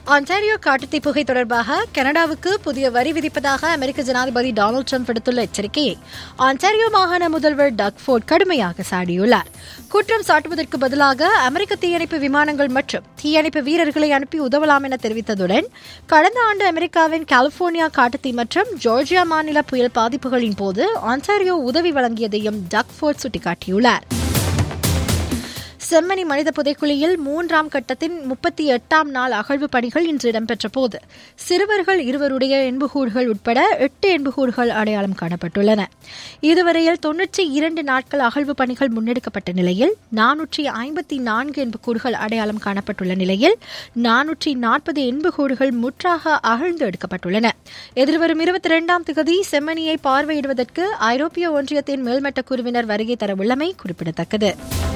Ontario காட்டுத்தீ புகை தொடர்பாக கனடாவுக்கு புதிய வரி விதிப்பதாக அமெரிக்க ஜனாதிபதி டொனால்டு ட்ரம்ப் விடுத்துள்ள எச்சரிக்கையை ஆன்டாரியோ மாகாண முதல்வர் டக் ஃபோர்ட் கடுமையாக சாடியுள்ளார் குற்றம் சாட்டுவதற்கு பதிலாக அமெரிக்க தீயணைப்பு விமானங்கள் மற்றும் தீயணைப்பு வீரர்களை அனுப்பி உதவலாம் என தெரிவித்ததுடன் கடந்த ஆண்டு அமெரிக்காவின் கலிபோர்னியா காட்டுத்தீ மற்றும் ஜார்ஜியா மாநில புயல் பாதிப்புகளின் போது ஆன்டாரியோ உதவி வழங்கியதையும் டக் ஃபோர்ட் சுட்டிக்காட்டியுள்ளார் செம்மணி மனித புதைக்குழியில் மூன்றாம் கட்டத்தின் முப்பத்தி எட்டாம் நாள் அகழ்வு பணிகள் இன்று இடம்பெற்ற போது சிறுவர்கள் இருவருடைய எண்புகூடுகள் உட்பட எட்டு எண்புகூடுகள் அடையாளம் காணப்பட்டுள்ளன இதுவரையில் தொன்னூற்றி இரண்டு நாட்கள் அகழ்வு பணிகள் முன்னெடுக்கப்பட்ட நிலையில் நானூற்றி ஐம்பத்தி நான்கு எண்புகூடுகள் அடையாளம் காணப்பட்டுள்ள நிலையில் நானூற்றி நாற்பது எண்புகூடுகள் முற்றாக அகழ்ந்து எடுக்கப்பட்டுள்ளன எதிர்வரும் இருபத்தி இரண்டாம் திகதி செம்மணியை பார்வையிடுவதற்கு ஐரோப்பிய ஒன்றியத்தின் மேல்மட்ட குழுவினர் வருகை தரவுள்ளமை குறிப்பிடத்தக்கது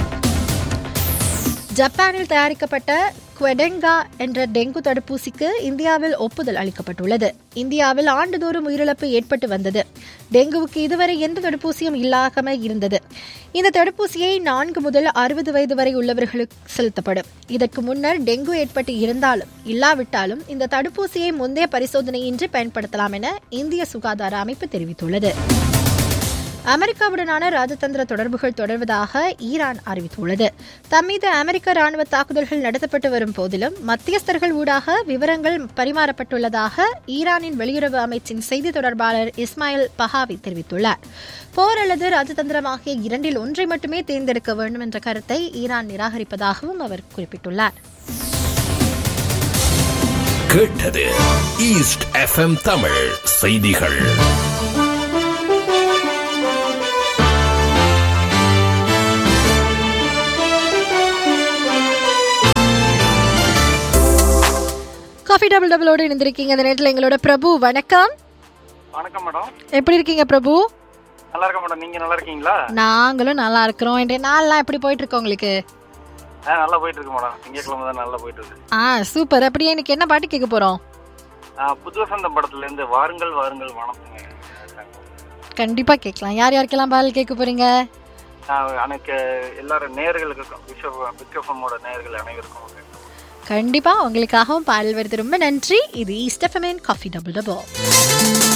ஜப்பானில் தயாரிக்கப்பட்ட குவெடெங்கா என்ற டெங்கு தடுப்பூசிக்கு இந்தியாவில் ஒப்புதல் அளிக்கப்பட்டுள்ளது இந்தியாவில் ஆண்டுதோறும் உயிரிழப்பு ஏற்பட்டு வந்தது டெங்குவுக்கு இதுவரை எந்த தடுப்பூசியும் இல்லாம இருந்தது இந்த தடுப்பூசியை நான்கு முதல் அறுபது வயது வரை உள்ளவர்களுக்கு செலுத்தப்படும் இதற்கு முன்னர் டெங்கு ஏற்பட்டு இருந்தாலும் இல்லாவிட்டாலும் இந்த தடுப்பூசியை முந்தைய பரிசோதனையின்றி பயன்படுத்தலாம் என இந்திய சுகாதார அமைப்பு தெரிவித்துள்ளது அமெரிக்காவுடனான ராஜதந்திர தொடர்புகள் தொடர்வதாக ஈரான் அறிவித்துள்ளது தம்மீது அமெரிக்க ராணுவ தாக்குதல்கள் நடத்தப்பட்டு வரும் போதிலும் மத்தியஸ்தர்கள் ஊடாக விவரங்கள் பரிமாறப்பட்டுள்ளதாக ஈரானின் வெளியுறவு அமைச்சின் செய்தி தொடர்பாளர் இஸ்மாயில் பஹாவி தெரிவித்துள்ளார் போர் அல்லது ராஜதந்திரம் ஆகிய இரண்டில் ஒன்றை மட்டுமே தேர்ந்தெடுக்க வேண்டும் என்ற கருத்தை ஈரான் நிராகரிப்பதாகவும் அவர் குறிப்பிட்டுள்ளார் கேட்டது ஈஸ்ட் எஃப்எம் தமிழ் செய்திகள் காஃபி டபுள் டபுளோடு இணைந்திருக்கீங்க இந்த நேரத்தில் எங்களோட பிரபு வணக்கம் வணக்கம் மேடம் எப்படி இருக்கீங்க பிரபு நல்லா இருக்கேன் மேடம் நீங்க நல்லா இருக்கீங்களா நாங்களும் நல்லா இருக்கிறோம் இன்றைய நாள்லாம் எப்படி போயிட்டு இருக்கு உங்களுக்கு ஆ நல்லா போயிட்டு இருக்கு மேடம் திங்கட்கிழமை தான் நல்லா போயிட்டு இருக்கு ஆ சூப்பர் அப்படியே இன்னைக்கு என்ன பாட்டு கேட்க போறோம் ஆ, புது வசந்த படத்துல இருந்து வாருங்கள் வாருங்கள் வணக்கங்க கண்டிப்பா கேட்கலாம் யார் யாருக்கெல்லாம் பாடல் கேட்க போறீங்க எனக்கு எல்லாரும் நேர்களுக்கும் விஸ்வ விக்ரஃபமோட நேர்கள் அனைவருக்கும் கண்டிப்பா உங்களுக்காகவும் பாடல் வருது ரொம்ப நன்றி இது ஈஸ்ட் எஃப்எம்என் காஃபி டபுள் டபுள்